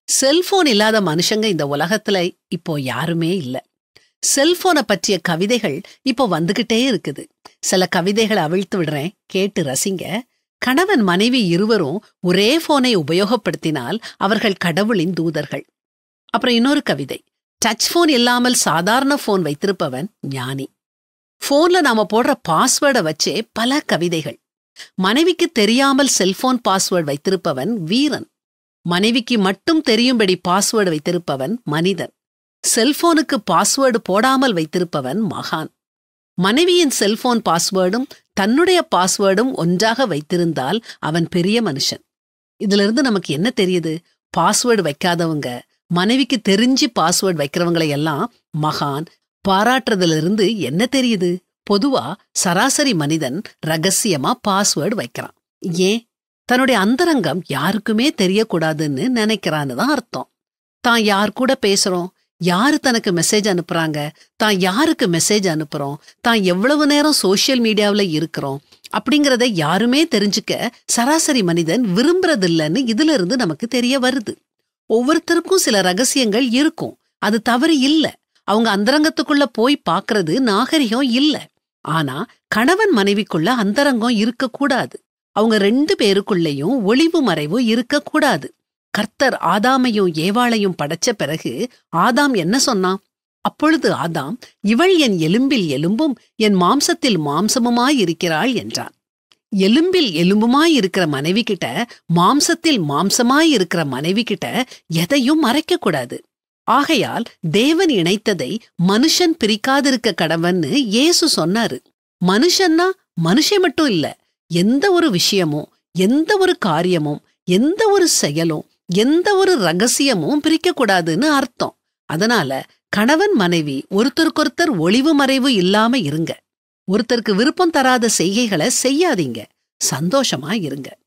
cellphone இல்லாத மனுஷங்க இந்த உலகத்துல இப்போ யாருமே இல்ல செல்போனை பற்றிய கவிதைகள் இப்போ வந்துகிட்டே இருக்குது சில கவிதைகளை அவிழ்த்து விடுறேன் கேட்டு ரசிங்க கணவன் மனைவி இருவரும் ஒரே போனை உபயோகப்படுத்தினால் அவர்கள் கடவுளின் தூதர்கள் அப்புறம் இன்னொரு கவிதை டச் போன் இல்லாமல் சாதாரண போன் வைத்திருப்பவன் ஞானி போன்ல நாம போடுற பாஸ்வேர்டை வச்சே பல கவிதைகள் மனைவிக்கு தெரியாமல் செல்போன் பாஸ்வேர்டு வைத்திருப்பவன் வீரன் மனைவிக்கு மட்டும் தெரியும்படி பாஸ்வேர்டு வைத்திருப்பவன் மனிதன் செல்போனுக்கு பாஸ்வேர்டு போடாமல் வைத்திருப்பவன் மகான் மனைவியின் செல்போன் பாஸ்வேர்டும் தன்னுடைய பாஸ்வேர்டும் ஒன்றாக வைத்திருந்தால் அவன் பெரிய மனுஷன் இதிலிருந்து நமக்கு என்ன தெரியுது பாஸ்வேர்டு வைக்காதவங்க மனைவிக்கு தெரிஞ்சு பாஸ்வேர்டு வைக்கிறவங்களை எல்லாம் மகான் பாராட்டுறதிலிருந்து என்ன தெரியுது பொதுவா சராசரி மனிதன் ரகசியமா பாஸ்வேர்டு வைக்கிறான் ஏன் தன்னுடைய அந்தரங்கம் யாருக்குமே தெரியக்கூடாதுன்னு நினைக்கிறான்னு தான் அர்த்தம் தான் யார் கூட பேசுறோம் யாரு தனக்கு மெசேஜ் அனுப்புறாங்க தான் யாருக்கு மெசேஜ் அனுப்புறோம் தான் எவ்வளவு நேரம் சோஷியல் மீடியாவுல இருக்கிறோம் அப்படிங்கறத யாருமே தெரிஞ்சுக்க சராசரி மனிதன் விரும்புறதில்லன்னு இதுல இருந்து நமக்கு தெரிய வருது ஒவ்வொருத்தருக்கும் சில ரகசியங்கள் இருக்கும் அது தவறு இல்ல அவங்க அந்தரங்கத்துக்குள்ள போய் பாக்குறது நாகரிகம் இல்ல ஆனா கணவன் மனைவிக்குள்ள அந்தரங்கம் இருக்கக்கூடாது அவங்க ரெண்டு பேருக்குள்ளேயும் ஒளிவு மறைவு இருக்கக்கூடாது கர்த்தர் ஆதாமையும் ஏவாளையும் படைச்ச பிறகு ஆதாம் என்ன சொன்னான் அப்பொழுது ஆதாம் இவள் என் எலும்பில் எலும்பும் என் மாம்சத்தில் மாம்சமுமாயிருக்கிறாள் என்றான் எலும்பில் எலும்புமாயிருக்கிற மனைவி கிட்ட மாம்சத்தில் மாம்சமாயிருக்கிற மனைவி கிட்ட எதையும் மறைக்க கூடாது ஆகையால் தேவன் இணைத்ததை மனுஷன் பிரிக்காதிருக்க கடவன்னு இயேசு சொன்னாரு மனுஷன்னா மனுஷன் மட்டும் இல்ல எந்த ஒரு விஷயமும் எந்த ஒரு காரியமும் எந்த ஒரு செயலும் எந்த ஒரு ரகசியமும் பிரிக்கக்கூடாதுன்னு அர்த்தம் அதனால கணவன் மனைவி ஒருத்தருக்கொருத்தர் ஒளிவு மறைவு இல்லாம இருங்க ஒருத்தருக்கு விருப்பம் தராத செய்கைகளை செய்யாதீங்க சந்தோஷமா இருங்க